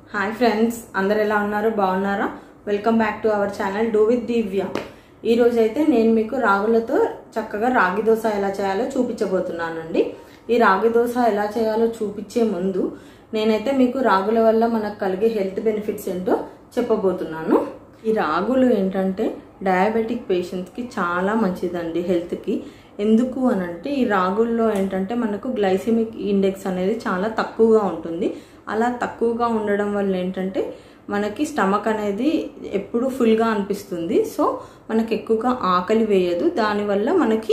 hi friends అందరు ఎలా ఉన్నారు బాగున్నారా welcome back to our channel do with Divya ఈ రోజు అయితే నేను మీకు రాగులతో చక్కగా రాగి దోశ ఎలా చేయాలో చూపించబోతున్నానండి ఈ రాగి దోశ ఎలా చేయాలో చూపించే ముందు నేనైతే మీకు రాగుల వల్ల మనకు కలిగే హెల్త్ బెనిఫిట్స్ ఏంటో చెప్పబోతున్నాను ఈ రాగులు ఏంటంటే డయాబెటిక్ పేషెంట్స్కి చాలా మంచిదండి హెల్త్కి ఎందుకు అని అంటే ఈ రాగుల్లో ఏంటంటే మనకు గ్లైసిమిక్ ఇండెక్స్ అనేది చాలా తక్కువగా ఉంటుంది అలా తక్కువగా ఉండడం వల్ల ఏంటంటే మనకి స్టమక్ అనేది ఎప్పుడు ఫుల్గా అనిపిస్తుంది సో మనకి ఎక్కువగా ఆకలి వేయదు దానివల్ల మనకి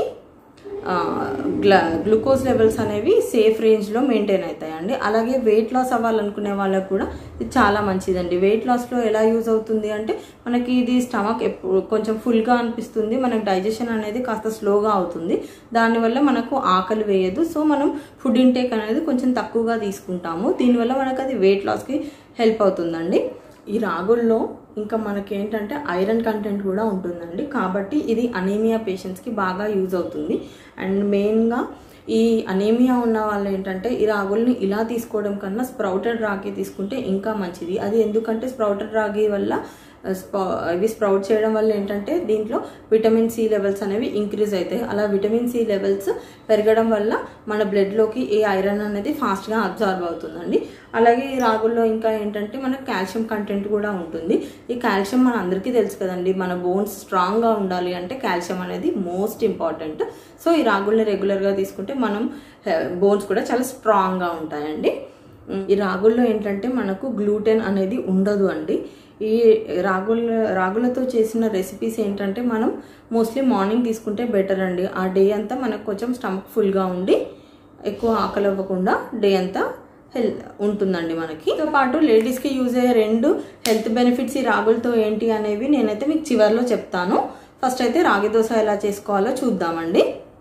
గ్లా గ్లూకోజ్ లెవెల్స్ అనేవి సేఫ్ రేంజ్లో మెయింటైన్ అవుతాయండి అలాగే వెయిట్ లాస్ అవ్వాలనుకునే వాళ్ళకు కూడా ఇది చాలా మంచిదండి వెయిట్ లాస్లో ఎలా యూజ్ అవుతుంది అంటే మనకి ఇది స్టమక్ ఎప్పుడు కొంచెం ఫుల్గా అనిపిస్తుంది మనకు డైజెషన్ అనేది కాస్త స్లోగా అవుతుంది దానివల్ల మనకు ఆకలి వేయదు సో మనం ఫుడ్ ఇంటేక్ అనేది కొంచెం తక్కువగా తీసుకుంటాము దీనివల్ల మనకు అది వెయిట్ లాస్కి హెల్ప్ అవుతుందండి ఈ రాగుల్లో ఇంకా మనకి ఏంటంటే ఐరన్ కంటెంట్ కూడా ఉంటుందండి కాబట్టి ఇది అనీమియా పేషెంట్స్కి బాగా యూజ్ అవుతుంది అండ్ మెయిన్గా ఈ అనీమియా ఉన్న వాళ్ళు ఏంటంటే ఈ రాగుల్ని ఇలా తీసుకోవడం కన్నా స్ప్రౌటెడ్ రాగి తీసుకుంటే ఇంకా మంచిది అది ఎందుకంటే స్ప్రౌటెడ్ రాగి వల్ల ఇవి స్ప్రౌట్ చేయడం వల్ల ఏంటంటే దీంట్లో విటమిన్ సి లెవెల్స్ అనేవి ఇంక్రీజ్ అవుతాయి అలా విటమిన్ సి లెవెల్స్ పెరగడం వల్ల మన బ్లడ్లోకి ఈ ఐరన్ అనేది ఫాస్ట్గా అబ్జార్బ్ అవుతుందండి అలాగే ఈ రాగుల్లో ఇంకా ఏంటంటే మనకు కాల్షియం కంటెంట్ కూడా ఉంటుంది ఈ కాల్షియం మన అందరికీ తెలుసు కదండి మన బోన్స్ స్ట్రాంగ్గా ఉండాలి అంటే కాల్షియం అనేది మోస్ట్ ఇంపార్టెంట్ సో ఈ రాగుల్ని రెగ్యులర్గా తీసుకుంటే మనం బోన్స్ కూడా చాలా స్ట్రాంగ్గా ఉంటాయండి ఈ రాగుల్లో ఏంటంటే మనకు గ్లూటెన్ అనేది ఉండదు అండి ఈ రాగుల రాగులతో చేసిన రెసిపీస్ ఏంటంటే మనం మోస్ట్లీ మార్నింగ్ తీసుకుంటే బెటర్ అండి ఆ డే అంతా మనకు కొంచెం స్టమక్ ఫుల్గా ఉండి ఎక్కువ ఆకలి అవ్వకుండా డే అంతా హెల్త్ ఉంటుందండి మనకి తో పాటు లేడీస్కి యూజ్ అయ్యే రెండు హెల్త్ బెనిఫిట్స్ ఈ రాగులతో ఏంటి అనేవి నేనైతే మీకు చివరిలో చెప్తాను ఫస్ట్ అయితే రాగి దోశ ఎలా చేసుకోవాలో చూద్దామండి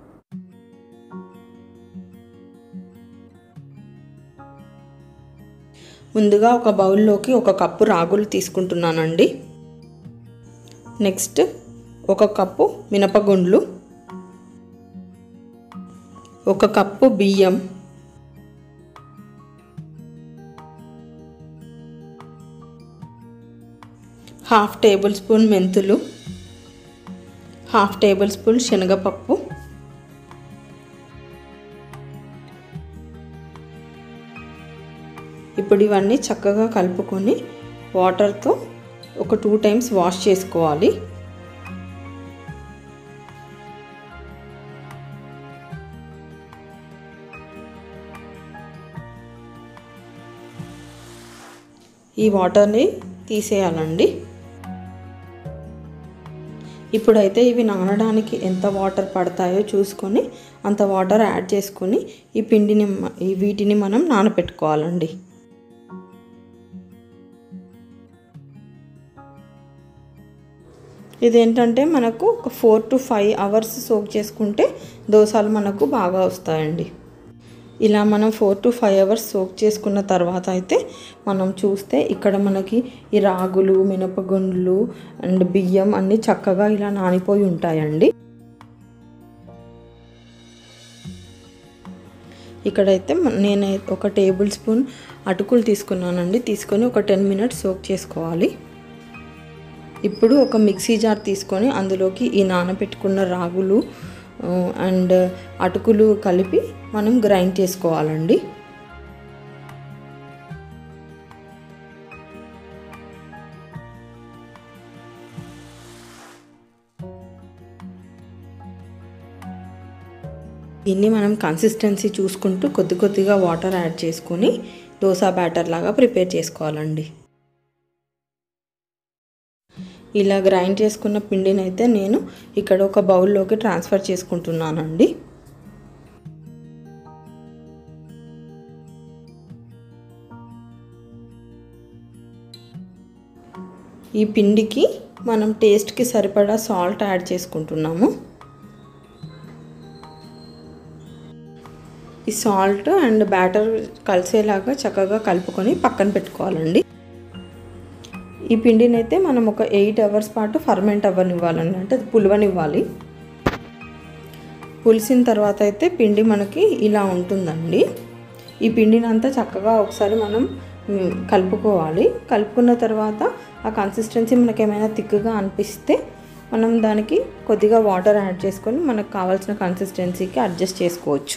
ముందుగా ఒక బౌల్లోకి ఒక కప్పు రాగులు తీసుకుంటున్నానండి నెక్స్ట్ ఒక కప్పు మినపగుండ్లు ఒక కప్పు బియ్యం హాఫ్ టేబుల్ స్పూన్ మెంతులు హాఫ్ టేబుల్ స్పూన్ శనగపప్పు ఇప్పుడు ఇవన్నీ చక్కగా కలుపుకొని వాటర్తో ఒక టూ టైమ్స్ వాష్ చేసుకోవాలి ఈ వాటర్ని తీసేయాలండి ఇప్పుడైతే ఇవి నానడానికి ఎంత వాటర్ పడతాయో చూసుకొని అంత వాటర్ యాడ్ చేసుకొని ఈ పిండిని ఈ వీటిని మనం నానపెట్టుకోవాలండి ఇదేంటంటే మనకు ఒక four to five hours soak చేసుకుంటే దోశలు మనకు బాగా వస్తాయండి ఇలా మనం four to five hours soak చేసుకున్న తర్వాత అయితే మనం చూస్తే ఇక్కడ మనకి ఈ రాగులు మినపగుండ్లు అండ్ బియ్యం అన్నీ చక్కగా ఇలా నానిపోయి ఉంటాయండి ఇక్కడైతే నేను ఒక టేబుల్ స్పూన్ అటుకులు తీసుకున్నానండి తీసుకొని ఒక టెన్ మినిట్స్ సోక్ చేసుకోవాలి ఇప్పుడు ఒక మిక్సీ జార్ తీసుకొని అందులోకి ఈ నానబెట్టుకున్న రాగులు అండ్ అటుకులు కలిపి మనం గ్రైండ్ చేసుకోవాలండి దీన్ని మనం కన్సిస్టెన్సీ చూసుకుంటూ కొద్ది కొద్దిగా వాటర్ యాడ్ చేసుకొని దోశ బ్యాటర్ లాగా ప్రిపేర్ చేసుకోవాలండి ఇలా గ్రైండ్ చేసుకున్న పిండిని అయితే నేను ఇక్కడ ఒక బౌల్లోకి ట్రాన్స్ఫర్ చేసుకుంటున్నానండి ఈ పిండికి మనం టేస్ట్కి సరిపడా సాల్ట్ యాడ్ చేసుకుంటున్నాము ఈ సాల్ట్ అండ్ బ్యాటర్ కలిసేలాగా చక్కగా కలుపుకొని పక్కన పెట్టుకోవాలండి ఈ పిండిని అయితే మనం ఒక ఎయిట్ అవర్స్ పాటు ఫర్మెంట్ అవ్వనివ్వాలండి అంటే పులవనివ్వాలి పులిసిన తర్వాత అయితే పిండి మనకి ఇలా ఉంటుందండి ఈ పిండిని అంతా చక్కగా ఒకసారి మనం మ్, కలుపుకోవాలి కలుపుకున్న తర్వాత ఆ కన్సిస్టెన్సీ మనకి ఏమైనా థిక్గా అనిపిస్తే మనం దానికి కొద్దిగా వాటర్ యాడ్ చేసుకొని మనకు కావాల్సిన కన్సిస్టెన్సీకి అడ్జస్ట్ చేసుకోవచ్చు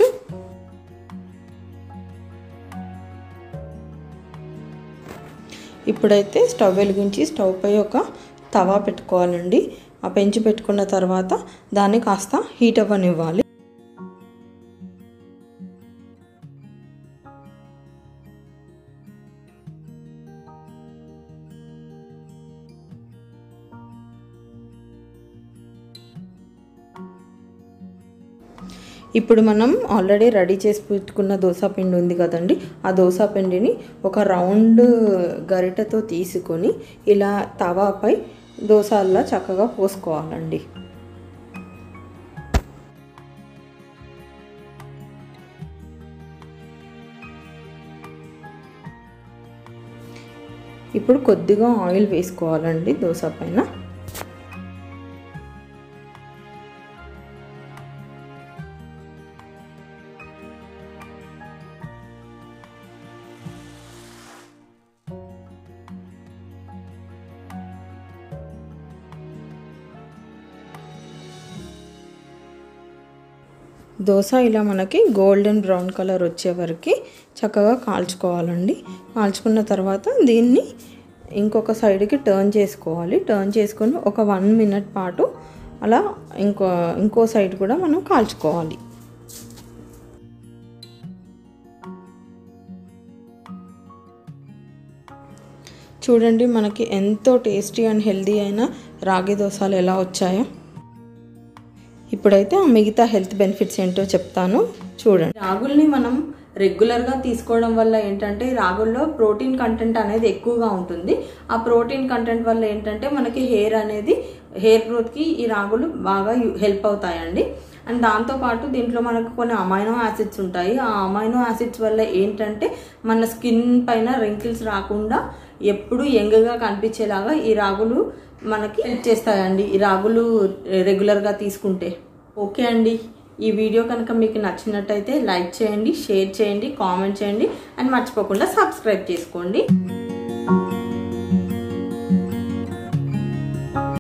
ఇప్పుడైతే స్టవ్ వెలిగించి స్టవ్ పై ఒక తవా పెట్టుకోవాలండి ఆ పెంచి పెట్టుకున్న తర్వాత దాన్ని కాస్త హీట్ అవ్వనివ్వాలి ఇప్పుడు మనం ఆల్రెడీ రెడీ చేసి పెట్టుకున్న దోశ పిండి ఉంది కదండి ఆ దోశ పిండిని ఒక రౌండ్ గరిటెతో తీసుకొని ఇలా తవాపై దోశల్లా చక్కగా పోసుకోవాలండి ఇప్పుడు కొద్దిగా ఆయిల్ వేసుకోవాలండి దోశ పైన దోశ ఇలా మనకి గోల్డెన్ బ్రౌన్ కలర్ వచ్చే వరకు చక్కగా కాల్చుకోవాలండి కాల్చుకున్న తర్వాత దీన్ని ఇంకొక సైడ్కి టర్న్ చేసుకోవాలి టర్న్ చేసుకొని ఒక వన్ మినిట్ పాటు అలా ఇంకో ఇంకో సైడ్ కూడా మనం కాల్చుకోవాలి చూడండి మనకి ఎంతో టేస్టీ అండ్ హెల్దీ అయిన రాగి దోశలు ఎలా వచ్చాయో ఇప్పుడైతే ఆ మిగతా హెల్త్ బెనిఫిట్స్ ఏంటో చెప్తాను చూడండి రాగుల్ని మనం రెగ్యులర్గా తీసుకోవడం వల్ల ఏంటంటే రాగుల్లో ప్రోటీన్ కంటెంట్ అనేది ఎక్కువగా ఉంటుంది ఆ ప్రోటీన్ కంటెంట్ వల్ల ఏంటంటే మనకి హెయిర్ అనేది హెయిర్ గ్రోత్కి ఈ రాగులు బాగా హెల్ప్ అవుతాయండి అండ్ దాంతోపాటు దీంట్లో మనకు కొన్ని అమైనో యాసిడ్స్ ఉంటాయి ఆ అమైనో యాసిడ్స్ వల్ల ఏంటంటే మన స్కిన్ పైన రింకిల్స్ రాకుండా ఎప్పుడు యంగ్గా కనిపించేలాగా ఈ రాగులు మనకి హెల్ప్ చేస్తాయండి ఈ రాగులు రెగ్యులర్గా తీసుకుంటే ఓకే అండి ఈ వీడియో కనుక మీకు నచ్చినట్టయితే లైక్ చేయండి షేర్ చేయండి కామెంట్ చేయండి అండ్ మర్చిపోకుండా సబ్స్క్రైబ్ చేసుకోండి